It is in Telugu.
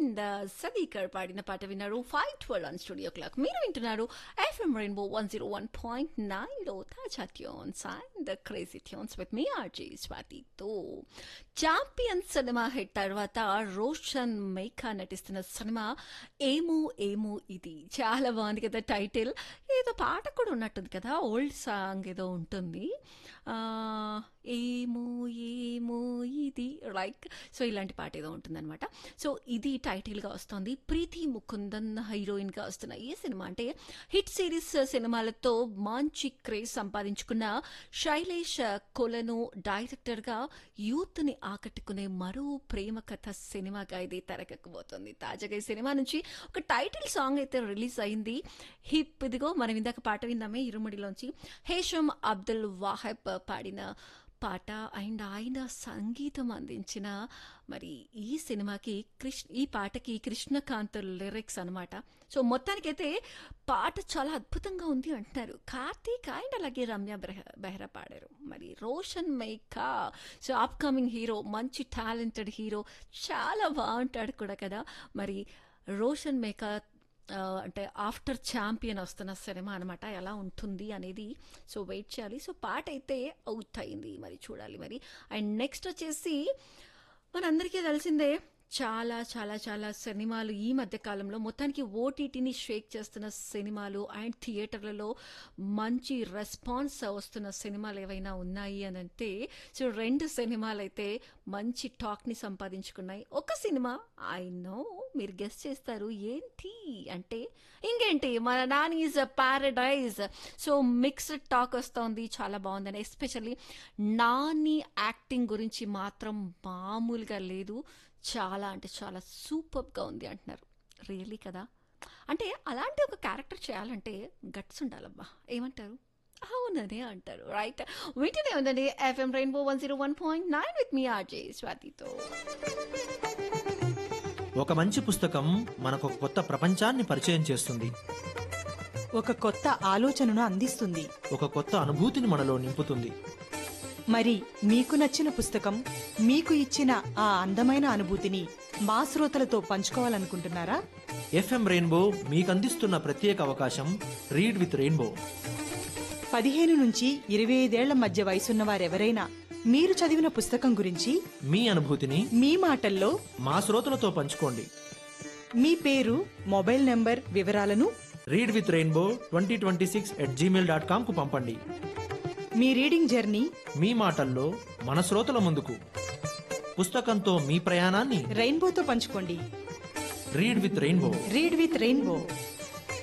అండ్ సదీకర్ పాడిన పాట విన్నారు five twelve on studio clock మీరు వింటున్నారు FM rainbow one zero one point నైన్లో తాజా tunes and crazy tunes with మీ ఆర్జే స్వాతితో ఛాంపియన్ సినిమా హిట్ తర్వాత రోషన్ మేఘా నటిస్తున్న సినిమా ఏమో ఏమో ఇది చాలా బాగుంది కదా టైటిల్ ఏదో పాట కూడా ఉన్నట్టుంది కదా ఓల్డ్ సాంగ్ ఏదో ఉంటుంది ఆ, ఏమో ఏమో ఇది లైక్ సో ఇలాంటి పాట ఏదో ఉంటుందన్నమాట సో ఇది టైటిల్గా వస్తుంది ప్రీతి ముకుందన్ హీరోయిన్గా వస్తున్న ఈ సినిమా అంటే హిట్ సిరీస్ సినిమాలతో మంచి క్రేజ్ సంపాదించుకున్న శైలేష్ కొలను డైరెక్టర్గా యూత్ని ఆకట్టుకునే మరో ప్రేమ కథ సినిమాగా ఇది తెరకెక్కబోతుంది తాజాగా ఈ సినిమా నుంచి ఒక టైటిల్ సాంగ్ అయితే రిలీజ్ అయింది హిప్ ఇదిగో మనం ఇందాక పాట విందామే ఇరుముడిలోంచి హేషం అబ్దుల్ వాహెబ్ పాడిన పాట అండ్ ఆయన సంగీతం అందించిన మరి ఈ సినిమాకి కృష్ణ ఈ పాటకి కృష్ణకాంత్ లిరిక్స్ అనమాట సో మొత్తానికైతే పాట చాలా అద్భుతంగా ఉంది అంటున్నారు కార్తీక్ అండ్ అలాగే రమ్య బెహ- బెహ్రా పాడారు మరి Roshan Meka so upcoming hero మంచి టాలెంటెడ్ హీరో చాలా బాగుంటాడు కూడా కదా మరి రోషన్ మేకా ఆ, అంటే ఆఫ్టర్ ఛాంపియన్ వస్తున్న సినిమా అనమాట ఎలా ఉంటుంది అనేది సో వెయిట్ చేయాలి సో పాట అయితే అవుట్ అయింది మరి చూడాలి మరి అండ్ నెక్స్ట్ వచ్చేసి మనందరికీ తెలిసిందే చాలా చాలా చాలా సినిమాలు ఈ మధ్య కాలంలో మొత్తానికి ఓటీటీని షేక్ చేస్తున్న సినిమాలు అండ్ థియేటర్లలో మంచి రెస్పాన్స్ వస్తున్న సినిమాలు ఏవైనా ఉన్నాయి అని అంటే సో రెండు సినిమాలు అయితే మంచి టాక్ని సంపాదించుకున్నాయి ఒక సినిమా ఐ నో మీరు గెస్ట్ చేస్తారు ఏంటి అంటే ఇంకేంటి మన Nani is paradise so mixed talk వస్తోంది చాలా బాగుందని ఎస్పెషల్లీ నాని యాక్టింగ్ గురించి మాత్రం మామూలుగా లేదు చాలా అంటే చాలా సూపర్గా ఉంది అంటున్నారు రియలీ కదా అంటే అలాంటి ఒక క్యారెక్టర్ చేయాలంటే గట్స్ ఉండాలబ్బా ఏమంటారు అవుననే అంటారు రైట్ వింటూనే ఉందండి FM rainbow one zero one point nine with మీ ఆర్జే స్వాతితో ఒక మంచి పుస్తకం మనకు ఒక కొత్త ప్రపంచాన్ని పరిచయం చేస్తుంది ఒక కొత్త ఆలోచనను అందిస్తుంది ఒక కొత్త అనుభూతిని మనలో నింపుతుంది మరి మీకు నచ్చిన పుస్తకం మీకు ఇచ్చిన ఆ అందమైన అనుభూతిని మా శ్రోతలతో పంచుకోవాలనుకుంటున్నారా ఎఫ్ఎం రెయిన్బో మీకు అందిస్తున్న ప్రత్యేక అవకాశం రీడ్ విత్ రెయిన్బో పదిహేను నుంచి ఇరవై ఐదేళ్ల మధ్య వయసున్న వారెవరైనా మీరు చదివిన పుస్తకం గురించి మీ అనుభూతిని మీ మాటల్లో మా శ్రోతలతో పంచుకోండి మీ పేరు మొబైల్ నెంబర్ వివరాలను read with rainbow twenty twenty six at Gmail dot com కు పంపండి మీ రీడింగ్ జర్నీ మీ మాటల్లో మన శ్రోతల ముందుకు పుస్తకంతో మీ ప్రయాణాన్ని రెయిన్బోతో పంచుకోండి read with rainbow read with rainbow